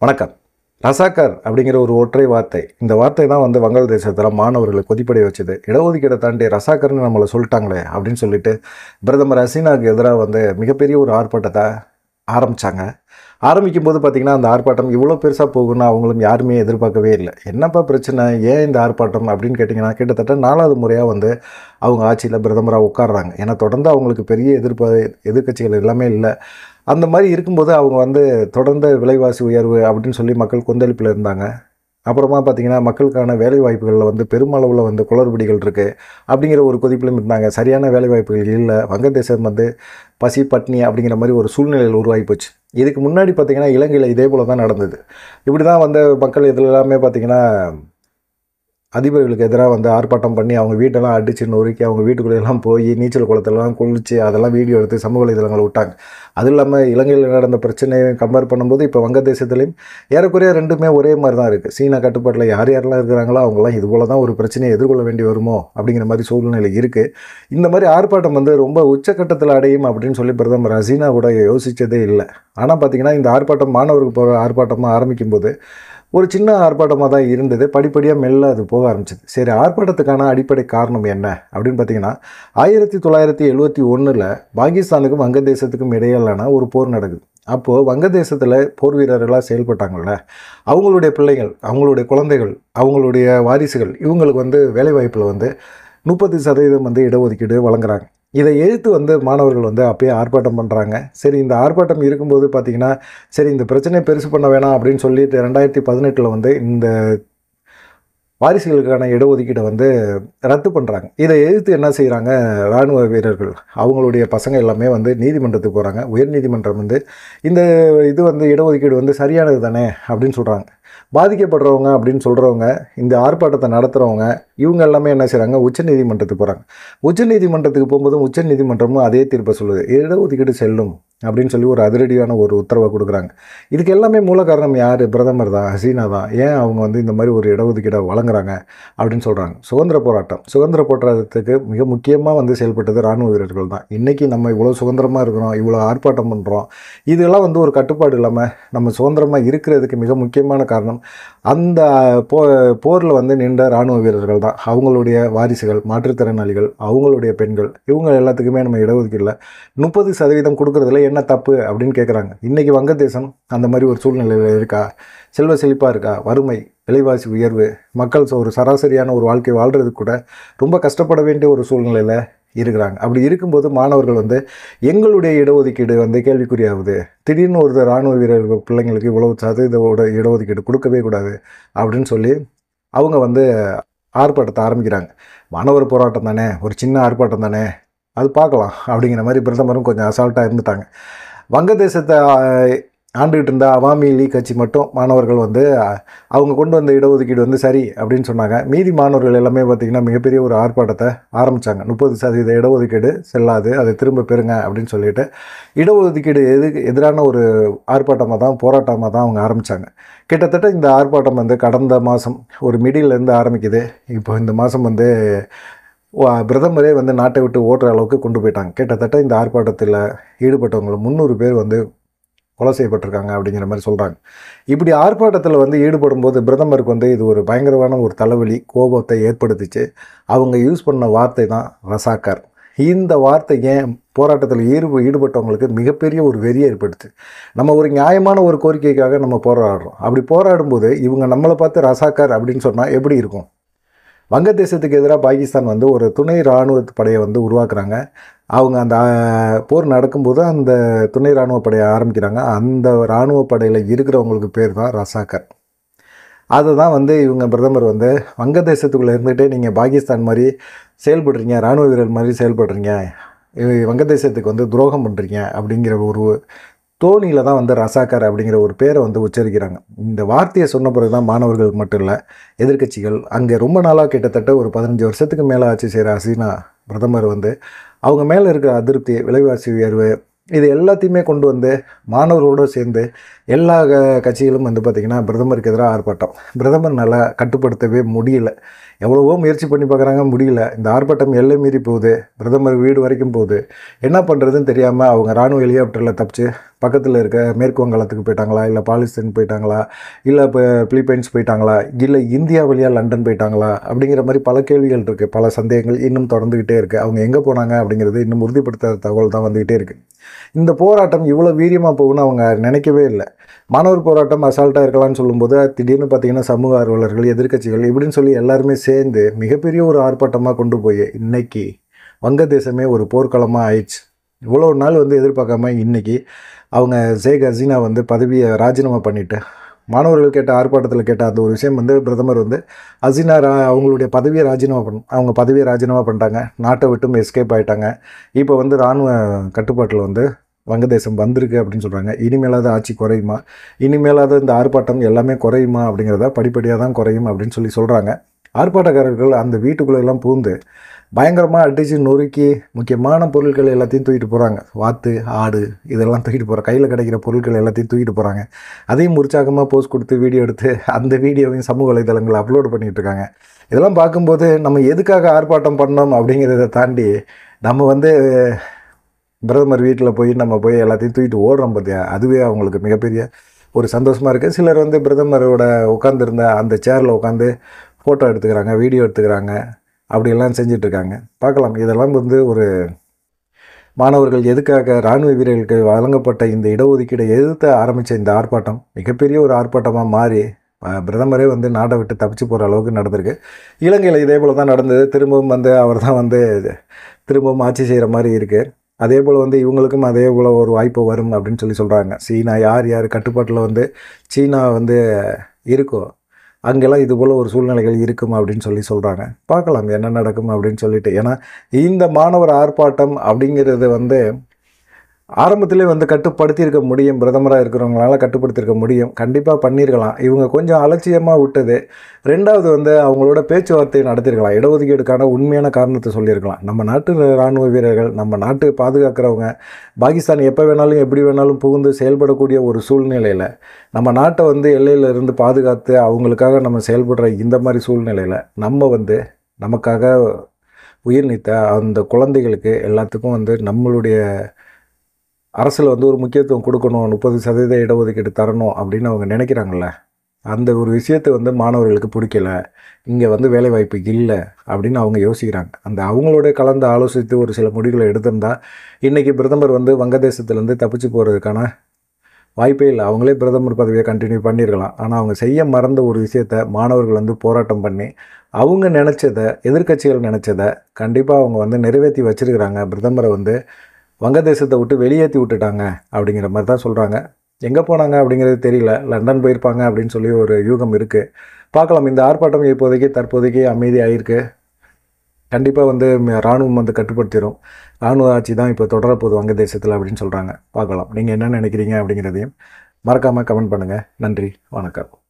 வணக்கம் ரசாக்கர் அப்படிங்கிற ஒரு ஒற்றை வார்த்தை இந்த வார்த்தை தான் வந்து வங்காளதேசத்தில் மாணவர்களை கொதிப்படைய வச்சது இடஒதுக்கீடை தாண்டி ரசாக்கர்னு நம்மளை சொல்லிட்டாங்களே அப்படின்னு சொல்லிட்டு பிரதமர் ஹசீனாவுக்கு எதிராக வந்து மிகப்பெரிய ஒரு ஆர்ப்பாட்டத்தை ஆரம்பித்தாங்க ஆரம்பிக்கும் போது பார்த்திங்கன்னா அந்த ஆர்ப்பாட்டம் இவ்வளோ பெருசாக போகும்னு அவங்களும் யாருமே எதிர்பார்க்கவே இல்லை என்னப்பா பிரச்சனை ஏன் இந்த ஆர்ப்பாட்டம் அப்படின்னு கேட்டிங்கன்னா கிட்டத்தட்ட நாலாவது முறையாக வந்து அவங்க ஆட்சியில் பிரதமராக உட்கார்றாங்க ஏன்னா தொடர்ந்து அவங்களுக்கு பெரிய எதிர்ப்பு எதிர்க்கட்சிகள் எல்லாமே இல்லை அந்த மாதிரி இருக்கும்போது அவங்க வந்து தொடர்ந்து விலைவாசி உயர்வு அப்படின்னு சொல்லி மக்கள் கொந்தளிப்பில் இருந்தாங்க அப்புறமா பார்த்தீங்கன்னா மக்களுக்கான வேலை வாய்ப்புகளில் வந்து பெருமளவில் வந்து குளறுபடிகள் இருக்குது அப்படிங்கிற ஒரு கொதிப்பிலும் இருந்தாங்க சரியான வேலை வாய்ப்புகள் இல்லை வங்கதேசம் வந்து பசி பட்னி அப்படிங்கிற மாதிரி ஒரு சூழ்நிலையில் உருவாகி போச்சு இதுக்கு முன்னாடி பார்த்தீங்கன்னா இலங்கையில் இதே போல தான் நடந்தது இப்படி தான் வந்து மக்கள் இதில் எல்லாமே பார்த்தீங்கன்னா அதிபர்களுக்கு எதிராக வந்து ஆர்ப்பாட்டம் பண்ணி அவங்க வீட்டெல்லாம் அடித்து நொறுக்கி அவங்க வீட்டுக்குள்ளெல்லாம் போய் நீச்சல் குளத்தெல்லாம் குளித்து அதெல்லாம் வீடியோ எடுத்து சமூக வலைதளங்களை விட்டாங்க அதுவும் இல்லாமல் இலங்கையில் நடந்த பிரச்சனையை கம்பேர் பண்ணும்போது இப்போ வங்கதேசத்துலேயும் ஏறக்குறைய ரெண்டுமே ஒரே மாதிரி தான் இருக்குது சீனா கட்டுப்பாட்டில் யார் யாரெல்லாம் இருக்கிறாங்களோ அவங்களாம் இது போல தான் ஒரு பிரச்சனையை எதிர்கொள்ள வேண்டி வருமோ அப்படிங்கிற மாதிரி சூழ்நிலை இருக்குது இந்த மாதிரி ஆர்ப்பாட்டம் வந்து ரொம்ப உச்சக்கட்டத்தில் அடையும் அப்படின்னு சொல்லி பிரதமர் ஹசீனா கூட யோசித்ததே இல்லை ஆனால் பார்த்தீங்கன்னா இந்த ஆர்ப்பாட்டம் மாணவர்கள் போகிற ஆர்ப்பாட்டமாக ஆரம்பிக்கும் போது ஒரு சின்ன ஆர்ப்பாட்டமாக தான் இருந்தது படிப்படியாக மெல்ல அது போக ஆரம்பிச்சது சரி ஆர்ப்பாட்டத்துக்கான அடிப்படை காரணம் என்ன அப்படின்னு பார்த்தீங்கன்னா ஆயிரத்தி தொள்ளாயிரத்தி எழுவத்தி ஒன்றில் பாகிஸ்தானுக்கும் வங்கதேசத்துக்கும் இடையிலான ஒரு போர் நடக்குது அப்போது வங்கதேசத்தில் போர் வீரர்களாக செயல்பட்டாங்கள்ல அவங்களுடைய பிள்ளைகள் அவங்களுடைய குழந்தைகள் அவங்களுடைய வாரிசுகள் இவங்களுக்கு வந்து வேலைவாய்ப்பில் வந்து முப்பது சதவீதம் வந்து இடஒதுக்கீடு வழங்குறாங்க இதை எதிர்த்து வந்து மாணவர்கள் வந்து அப்பயே ஆர்ப்பாட்டம் பண்ணுறாங்க சரி இந்த ஆர்ப்பாட்டம் இருக்கும்போது பார்த்திங்கன்னா சரி இந்த பிரச்சனையை பெருசு பண்ண வேணாம் அப்படின்னு சொல்லிட்டு ரெண்டாயிரத்தி பதினெட்டில் வந்து இந்த வாரிசுகளுக்கான இடஒதுக்கீடை வந்து ரத்து பண்ணுறாங்க இதை எதிர்த்து என்ன செய்கிறாங்க இராணுவ வீரர்கள் அவங்களுடைய பசங்க எல்லாமே வந்து நீதிமன்றத்துக்கு போகிறாங்க உயர்நீதிமன்றம் வந்து இந்த இது வந்து இடஒதுக்கீடு வந்து சரியானது தானே அப்படின்னு சொல்கிறாங்க பாதிக்கப்படுறவங்க அப்படின்னு சொல்கிறவங்க இந்த ஆர்ப்பாட்டத்தை நடத்துகிறவங்க இவங்க எல்லாமே என்ன செய்கிறாங்க உச்சநீதிமன்றத்துக்கு போகிறாங்க உச்சநீதிமன்றத்துக்கு போகும்போதும் உச்சநீதிமன்றமும் அதே தீர்ப்பை சொல்லுது இடஒதுக்கீடு செல்லும் அப்படின்னு சொல்லி ஒரு அதிரடியான ஒரு உத்தரவை கொடுக்குறாங்க இதுக்கு எல்லாமே மூல காரணம் யார் பிரதமர் தான் ஹசீனா தான் ஏன் அவங்க வந்து இந்த மாதிரி ஒரு இடஒதுக்கீடை வழங்குறாங்க அப்படின்னு சொல்கிறாங்க சுதந்திர போராட்டம் சுதந்திர போராட்டத்துக்கு மிக முக்கியமாக வந்து செயல்பட்டது இராணுவ வீரர்கள் தான் இன்றைக்கி நம்ம இவ்வளோ சுதந்திரமாக இருக்கிறோம் இவ்வளோ ஆர்ப்பாட்டம் பண்ணுறோம் இதெல்லாம் வந்து ஒரு கட்டுப்பாடு இல்லாமல் நம்ம சுதந்திரமாக இருக்கிறதுக்கு மிக முக்கியமான காரணம் அந்த போ போரில் வந்து நின்ற இராணுவ வீரர்கள் தான் அவங்களுடைய வாரிசுகள் மாற்றுத்திறனாளிகள் அவங்களுடைய பெண்கள் இவங்க எல்லாத்துக்குமே நம்ம இடஒதுக்கீடில் முப்பது சதவீதம் கொடுக்குறதுல என்ன தப்பு அப்படின்னு கேட்குறாங்க இன்றைக்கி வங்கதேசம் அந்த மாதிரி ஒரு சூழ்நிலையில் இருக்கா செல்வ செழிப்பாக இருக்கா வறுமை விலைவாசி உயர்வு மக்கள் ஒரு சராசரியான ஒரு வாழ்க்கை வாழ்கிறதுக்கு கூட ரொம்ப கஷ்டப்பட வேண்டிய ஒரு சூழ்நிலையில் இருக்கிறாங்க அப்படி இருக்கும்போது மாணவர்கள் வந்து எங்களுடைய இடஒதுக்கீடு வந்து கேள்விக்குறியாகுது திடீர்னு ஒரு இராணுவ வீரர்கள் பிள்ளைங்களுக்கு இவ்வளவு சதவீதோட இடஒதுக்கீடு கொடுக்கவே கூடாது அப்படின்னு சொல்லி அவங்க வந்து ஆர்ப்பாட்டத்தை ஆரம்பிக்கிறாங்க மாணவர் போராட்டம் தானே ஒரு சின்ன ஆர்ப்பாட்டம் தானே அது பார்க்கலாம் அப்படிங்கிற மாதிரி பிரதமரும் கொஞ்சம் அசால்ட்டாக இருந்துட்டாங்க வங்கதேசத்தை ஆண்டுகிட்டு இருந்த அவாமி லீக் கட்சி மட்டும் மாணவர்கள் வந்து அவங்க கொண்டு வந்த இடஒதுக்கீடு வந்து சரி அப்படின்னு சொன்னாங்க மீதி மாணவர்கள் எல்லாமே பார்த்திங்கன்னா மிகப்பெரிய ஒரு ஆர்ப்பாட்டத்தை ஆரம்பித்தாங்க முப்பது சதவீத இடஒதுக்கீடு செல்லாது அதை திரும்ப பெறுங்க அப்படின்னு சொல்லிட்டு இடஒதுக்கீடு எதுக்கு எதிரான ஒரு ஆர்ப்பாட்டமாக தான் போராட்டமாக தான் அவங்க ஆரம்பித்தாங்க கிட்டத்தட்ட இந்த ஆர்ப்பாட்டம் வந்து கடந்த மாதம் ஒரு மிடிலேருந்து ஆரம்பிக்குது இப்போ இந்த மாதம் வந்து பிரதமரே வந்து நாட்டை விட்டு ஓட்டுற அளவுக்கு கொண்டு போயிட்டாங்க கிட்டத்தட்ட இந்த ஆர்ப்பாட்டத்தில் ஈடுபட்டவங்க முந்நூறு பேர் வந்து கொலை செய்யப்பட்டிருக்காங்க அப்படிங்கிற மாதிரி சொல்கிறாங்க இப்படி ஆர்ப்பாட்டத்தில் வந்து ஈடுபடும் போது பிரதமருக்கு வந்து இது ஒரு பயங்கரமான ஒரு தலைவலி கோபத்தை ஏற்படுத்திச்சு அவங்க யூஸ் பண்ண வார்த்தை தான் ரசாக்கார் இந்த வார்த்தை ஏன் போராட்டத்தில் ஈடு ஈடுபட்டவங்களுக்கு மிகப்பெரிய ஒரு வெறி ஏற்படுத்து நம்ம ஒரு நியாயமான ஒரு கோரிக்கைக்காக நம்ம போராடுறோம் அப்படி போராடும்போது இவங்க நம்மளை பார்த்து ரசாக்கார் அப்படின்னு சொன்னால் எப்படி இருக்கும் வங்கதேசத்துக்கு எதிராக பாகிஸ்தான் வந்து ஒரு துணை இராணுவ படையை வந்து உருவாக்குறாங்க அவங்க அந்த போர் நடக்கும்போது அந்த துணை இராணுவ படையை ஆரம்பிக்கிறாங்க அந்த இராணுவ படையில் இருக்கிறவங்களுக்கு பேர் தான் ரசாக்கர் அதை தான் வந்து இவங்க பிரதமர் வந்து வங்கதேசத்துக்குள்ளே இருந்துகிட்டே நீங்கள் பாகிஸ்தான் மாதிரி செயல்படுறீங்க இராணுவ வீரர் மாதிரி செயல்படுறீங்க வங்கதேசத்துக்கு வந்து துரோகம் பண்ணுறீங்க அப்படிங்கிற ஒரு தோனியில் தான் வந்து ரசாக்கர் அப்படிங்கிற ஒரு பேரை வந்து உச்சரிக்கிறாங்க இந்த வார்த்தையை சொன்ன பிறகு தான் மாணவர்கள் மட்டும் இல்லை எதிர்கட்சிகள் அங்கே ரொம்ப நாளாக கிட்டத்தட்ட ஒரு பதினஞ்சு வருஷத்துக்கு மேலே ஆட்சி செய்கிற ஹசீனா பிரதமர் வந்து அவங்க மேலே இருக்கிற அதிருப்தி விலைவாசி உயர்வு இது எல்லாத்தையுமே கொண்டு வந்து மாணவர்களோடு சேர்ந்து எல்லா க- கட்சிகளும் வந்து பார்த்திங்கன்னா பிரதமருக்கு எதிராக ஆர்ப்பாட்டம் பிரதமர் நல்லா கட்டுப்படுத்தவே முடியல எவ்வளவோ முயற்சி பண்ணி பார்க்குறாங்க முடியல இந்த ஆர்ப்பாட்டம் எல்லை மீறி போகுது பிரதமர் வீடு வரைக்கும் போகுது என்ன பண்ணுறதுன்னு தெரியாமல் அவங்க ராணுவ ஹெலிகாப்டரில் தப்பிச்சு பக்கத்தில் இருக்க மேற்கு வங்காளத்துக்கு போயிட்டாங்களா இல்லை பாலிஸ்தீன் போயிட்டாங்களா இல்லை இப்போ பிலிப்பைன்ஸ் போயிட்டாங்களா இல்லை இந்தியா வழியாக லண்டன் போயிட்டாங்களா அப்படிங்கிற மாதிரி பல கேள்விகள் இருக்குது பல சந்தேகங்கள் இன்னும் தொடர்ந்துக்கிட்டே இருக்குது அவங்க எங்கே போனாங்க அப்படிங்கிறது இன்னும் உறுதிப்படுத்தாத தகவல் தான் வந்துக்கிட்டே இருக்குது இந்த போராட்டம் இவ்வளோ வீரியமாக போகும்னு அவங்க நினைக்கவே இல்லை மாணவர் போராட்டம் அசால்ட்டாக இருக்கலாம்னு சொல்லும்போது திடீர்னு பார்த்தீங்கன்னா சமூக ஆர்வலர்கள் எதிர்க்கட்சிகள் இப்படின்னு சொல்லி எல்லாருமே சேர்ந்து மிகப்பெரிய ஒரு ஆர்ப்பாட்டமாக கொண்டு போய் இன்னைக்கு வங்கதேசமே ஒரு போர்க்களமாக ஆயிடுச்சு இவ்வளோ நாள் வந்து எதிர்பார்க்காம இன்னைக்கு அவங்க ஷேக் ஹசீனா வந்து பதவியை ராஜினாமா பண்ணிட்டு மாணவர்கள் கேட்ட ஆர்ப்பாட்டத்தில் கேட்ட அந்த ஒரு விஷயம் வந்து பிரதமர் வந்து ஹசீனா ரா அவங்களுடைய பதவியை ராஜினாமா பண்ண அவங்க பதவியை ராஜினாமா பண்ணிட்டாங்க நாட்டை விட்டும் எஸ்கேப் ஆயிட்டாங்க இப்போ வந்து இராணுவ கட்டுப்பாட்டில் வந்து வங்கதேசம் வந்திருக்கு அப்படின்னு சொல்கிறாங்க இனிமேலாவது ஆட்சி குறையுமா இனிமேலாவது இந்த ஆர்ப்பாட்டம் எல்லாமே குறையுமா அப்படிங்கிறத படிப்படியாக தான் குறையும் அப்படின்னு சொல்லி சொல்கிறாங்க ஆர்ப்பாட்டக்காரர்கள் அந்த வீட்டுக்குள்ள எல்லாம் பூந்து பயங்கரமாக அடித்து நொறுக்கி முக்கியமான பொருட்கள் எல்லாத்தையும் தூக்கிட்டு போகிறாங்க வாத்து ஆடு இதெல்லாம் தூக்கிட்டு போகிற கையில் கிடைக்கிற பொருட்கள் எல்லாத்தையும் தூக்கிட்டு போகிறாங்க அதையும் உற்சாகமாக போஸ்ட் கொடுத்து வீடியோ எடுத்து அந்த வீடியோவையும் சமூக வலைதளங்களில் அப்லோட் பண்ணிகிட்டு இருக்காங்க இதெல்லாம் பார்க்கும்போது நம்ம எதுக்காக ஆர்ப்பாட்டம் பண்ணோம் அப்படிங்கிறத தாண்டி நம்ம வந்து பிரதமர் வீட்டில் போய் நம்ம போய் எல்லாத்தையும் தூக்கிட்டு ஓடுறோம் பார்த்தியா அதுவே அவங்களுக்கு மிகப்பெரிய ஒரு சந்தோஷமாக இருக்குது சிலர் வந்து பிரதமரோட உட்காந்துருந்த அந்த சேரில் உட்காந்து ஃபோட்டோ எடுத்துக்கிறாங்க வீடியோ எடுத்துக்கிறாங்க அப்படியெல்லாம் செஞ்சிட்ருக்காங்க பார்க்கலாம் இதெல்லாம் வந்து ஒரு மாணவர்கள் எதுக்காக இராணுவ வீரர்களுக்கு வழங்கப்பட்ட இந்த இடஒதுக்கீடை எதிர்த்து ஆரம்பித்த இந்த ஆர்ப்பாட்டம் மிகப்பெரிய ஒரு ஆர்ப்பாட்டமாக மாறி அஹ், பிரதமரே வந்து நாட்டை விட்டு தப்பிச்சு போகிற அளவுக்கு நடந்திருக்கு இலங்கையில் இதே போல் தான் நடந்தது திரும்பவும் வந்து அவர் தான் வந்து திரும்பவும் ஆட்சி செய்கிற மாதிரி இருக்குது அதே போல் வந்து இவங்களுக்கும் அதே போல் ஒரு வாய்ப்பு வரும் அப்படின்னு சொல்லி சொல்கிறாங்க சீனா யார் யார் கட்டுப்பாட்டில் வந்து சீனா வந்து இருக்கோ அங்கெல்லாம் இது போல் ஒரு சூழ்நிலைகள் இருக்கும் அப்படின்னு சொல்லி சொல்கிறாங்க பார்க்கலாம் என்ன நடக்கும் அப்படின்னு சொல்லிட்டு ஏன்னா இந்த மாணவர் ஆர்ப்பாட்டம் அப்படிங்கிறது வந்து ஆரம்பத்திலே வந்து கட்டுப்படுத்தியிருக்க முடியும் பிரதமராக இருக்கிறவங்களால கட்டுப்படுத்தியிருக்க முடியும் கண்டிப்பாக பண்ணியிருக்கலாம் இவங்க கொஞ்சம் அலட்சியமாக விட்டது ரெண்டாவது வந்து அவங்களோட பேச்சுவார்த்தை நடத்தியிருக்கலாம் இடஒதுக்கீடுக்கான உண்மையான காரணத்தை சொல்லியிருக்கலாம் நம்ம நாட்டு இராணுவ வீரர்கள் நம்ம நாட்டு பாதுகாக்கிறவங்க பாகிஸ்தான் எப்போ வேணாலும் எப்படி வேணாலும் புகுந்து செயல்படக்கூடிய ஒரு சூழ்நிலையில் நம்ம நாட்டை வந்து எல்லையில இருந்து பாதுகாத்து அவங்களுக்காக நம்ம செயல்படுற இந்த மாதிரி சூழ்நிலையில் நம்ம வந்து நமக்காக உயிர் நீத்த அந்த குழந்தைகளுக்கு எல்லாத்துக்கும் வந்து நம்மளுடைய அரசில் வந்து ஒரு முக்கியத்துவம் கொடுக்கணும் முப்பது சதவீத இடஒதுக்கீடு தரணும் அப்படின்னு அவங்க நினைக்கிறாங்கல்ல அந்த ஒரு விஷயத்தை வந்து மாணவர்களுக்கு பிடிக்கல இங்கே வந்து வேலைவாய்ப்பு இல்லை அப்படின்னு அவங்க யோசிக்கிறாங்க அந்த அவங்களோட கலந்து ஆலோசித்து ஒரு சில முடிவுகளை எடுத்திருந்தா இன்றைக்கி பிரதமர் வந்து வங்கதேசத்துலேருந்து தப்பிச்சு போகிறதுக்கான வாய்ப்பே இல்லை அவங்களே பிரதமர் பதவியை கண்டினியூ பண்ணியிருக்கலாம் ஆனால் அவங்க செய்ய மறந்த ஒரு விஷயத்த மாணவர்கள் வந்து போராட்டம் பண்ணி அவங்க நினச்சதை எதிர்க்கட்சிகள் நினச்சதை கண்டிப்பாக அவங்க வந்து நிறைவேற்றி வச்சிருக்கிறாங்க பிரதமரை வந்து வங்கதேசத்தை விட்டு வெளியேற்றி விட்டுட்டாங்க அப்படிங்கிற மாதிரி தான் சொல்கிறாங்க எங்கே போனாங்க அப்படிங்கிறது தெரியல லண்டன் போயிருப்பாங்க அப்படின்னு சொல்லி ஒரு யூகம் இருக்குது பார்க்கலாம் இந்த ஆர்ப்பாட்டம் இப்போதைக்கு தற்போதைக்கு அமைதியாக இருக்கு கண்டிப்பாக வந்து ம- ராணுவம் வந்து கட்டுப்படுத்திடும் ராணுவ ஆட்சி தான் இப்போ தொடரப்போகுது வங்கதேசத்தில் அப்படின்னு சொல்கிறாங்க பார்க்கலாம் நீங்கள் என்ன நினைக்கிறீங்க அப்படிங்கிறதையும் மறக்காமல் கமெண்ட் பண்ணுங்கள் நன்றி வணக்கம்